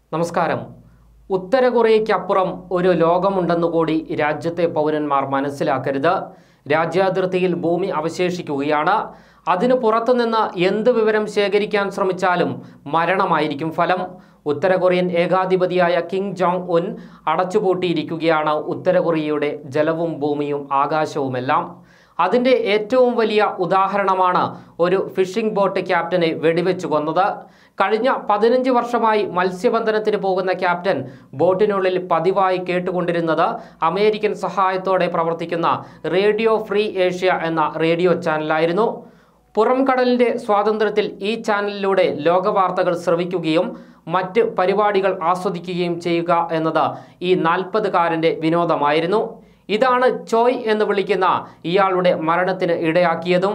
നമസ്കാരം ഉത്തര കൊറിയയ്ക്കപ്പുറം ഒരു ലോകമുണ്ടെന്ന് കൂടി രാജ്യത്തെ പൗരന്മാർ മനസ്സിലാക്കരുത് രാജ്യാതിർത്തിയിൽ ഭൂമി അവശേഷിക്കുകയാണ് അതിനു പുറത്തുനിന്ന് എന്ത് വിവരം ശേഖരിക്കാൻ ശ്രമിച്ചാലും മരണമായിരിക്കും ഫലം ഉത്തര കൊറിയൻ ഏകാധിപതിയായ കിങ് ജോങ് ഉൻ അടച്ചുപൂട്ടിയിരിക്കുകയാണ് ഉത്തര കൊറിയയുടെ ജലവും ഭൂമിയും ആകാശവുമെല്ലാം അതിൻ്റെ ഏറ്റവും വലിയ ഉദാഹരണമാണ് ഒരു ഫിഷിംഗ് ബോട്ട് ക്യാപ്റ്റനെ വെടിവെച്ചു കൊന്നത് കഴിഞ്ഞ പതിനഞ്ച് വർഷമായി മത്സ്യബന്ധനത്തിന് പോകുന്ന ക്യാപ്റ്റൻ ബോട്ടിനുള്ളിൽ പതിവായി കേട്ടുകൊണ്ടിരുന്നത് അമേരിക്കൻ സഹായത്തോടെ പ്രവർത്തിക്കുന്ന റേഡിയോ ഫ്രീ ഏഷ്യ എന്ന റേഡിയോ ചാനലായിരുന്നു പുറം കടലിൻ്റെ സ്വാതന്ത്ര്യത്തിൽ ഈ ചാനലിലൂടെ ലോകവാർത്തകൾ ശ്രവിക്കുകയും മറ്റ് പരിപാടികൾ ആസ്വദിക്കുകയും ചെയ്യുക എന്നത് ഈ നാൽപ്പതുകാരൻ്റെ വിനോദമായിരുന്നു ഇതാണ് ചോയ് എന്ന് വിളിക്കുന്ന ഇയാളുടെ മരണത്തിന് ഇടയാക്കിയതും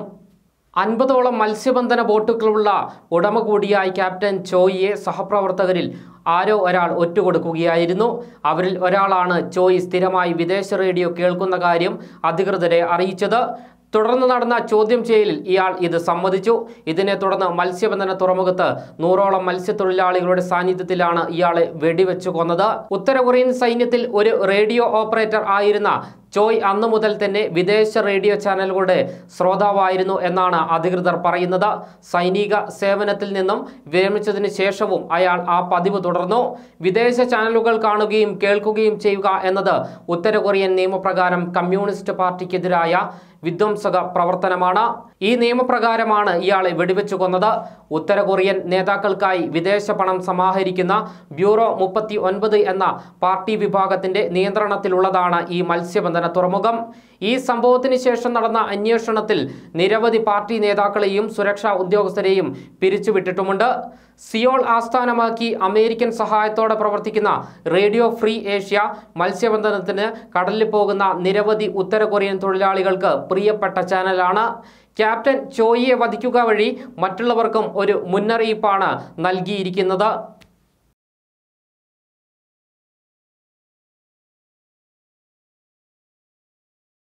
അൻപതോളം മത്സ്യബന്ധന ബോട്ടുകളുള്ള ഉടമ കൂടിയായ ക്യാപ്റ്റൻ ചോയിയെ സഹപ്രവർത്തകരിൽ ആരോ ഒരാൾ ഒറ്റുകൊടുക്കുകയായിരുന്നു അവരിൽ ഒരാളാണ് ചോയ് സ്ഥിരമായി വിദേശ റേഡിയോ കേൾക്കുന്ന കാര്യം അധികൃതരെ അറിയിച്ചത് തുടർന്ന് നടന്ന ചോദ്യം ചെയ്യലിൽ ഇയാൾ ഇത് സമ്മതിച്ചു ഇതിനെ തുടർന്ന് മത്സ്യബന്ധന തുറമുഖത്ത് നൂറോളം മത്സ്യത്തൊഴിലാളികളുടെ സാന്നിധ്യത്തിലാണ് ഇയാളെ വെടിവെച്ചു കൊന്നത് ഉത്തര കൊറിയൻ സൈന്യത്തിൽ ഒരു റേഡിയോ ഓപ്പറേറ്റർ ആയിരുന്ന ചോയ് അന്നു മുതൽ തന്നെ വിദേശ റേഡിയോ ചാനലുകളുടെ ശ്രോതാവായിരുന്നു എന്നാണ് അധികൃതർ പറയുന്നത് സൈനിക സേവനത്തിൽ നിന്നും വിരമിച്ചതിന് ശേഷവും അയാൾ ആ പതിവ് തുടർന്നു വിദേശ ചാനലുകൾ കാണുകയും കേൾക്കുകയും ചെയ്യുക എന്നത് ഉത്തര കൊറിയൻ നിയമപ്രകാരം കമ്മ്യൂണിസ്റ്റ് പാർട്ടിക്കെതിരായ വിധ്വംസക പ്രവർത്തനമാണ് ഈ നിയമപ്രകാരമാണ് ഇയാളെ വെടിവെച്ചു കൊന്നത് ഉത്തര കൊറിയൻ നേതാക്കൾക്കായി വിദേശ പണം സമാഹരിക്കുന്ന ബ്യൂറോ മുപ്പത്തി ഒൻപത് എന്ന പാർട്ടി വിഭാഗത്തിന്റെ നിയന്ത്രണത്തിലുള്ളതാണ് ഈ മത്സ്യബന്ധന തുറമുഖം ഈ സംഭവത്തിന് ശേഷം നടന്ന അന്വേഷണത്തിൽ നിരവധി പാർട്ടി നേതാക്കളെയും സുരക്ഷാ ഉദ്യോഗസ്ഥരെയും പിരിച്ചുവിട്ടിട്ടുമുണ്ട് സിയോൾ ആസ്ഥാനമാക്കി അമേരിക്കൻ സഹായത്തോടെ പ്രവർത്തിക്കുന്ന റേഡിയോ ഫ്രീ ഏഷ്യ മത്സ്യബന്ധനത്തിന് കടലിൽ പോകുന്ന നിരവധി ഉത്തര കൊറിയൻ തൊഴിലാളികൾക്ക് പ്രിയപ്പെട്ട ചാനലാണ് ക്യാപ്റ്റൻ ചോയിയെ വധിക്കുക വഴി മറ്റുള്ളവർക്കും ഒരു മുന്നറിയിപ്പാണ് നൽകിയിരിക്കുന്നത്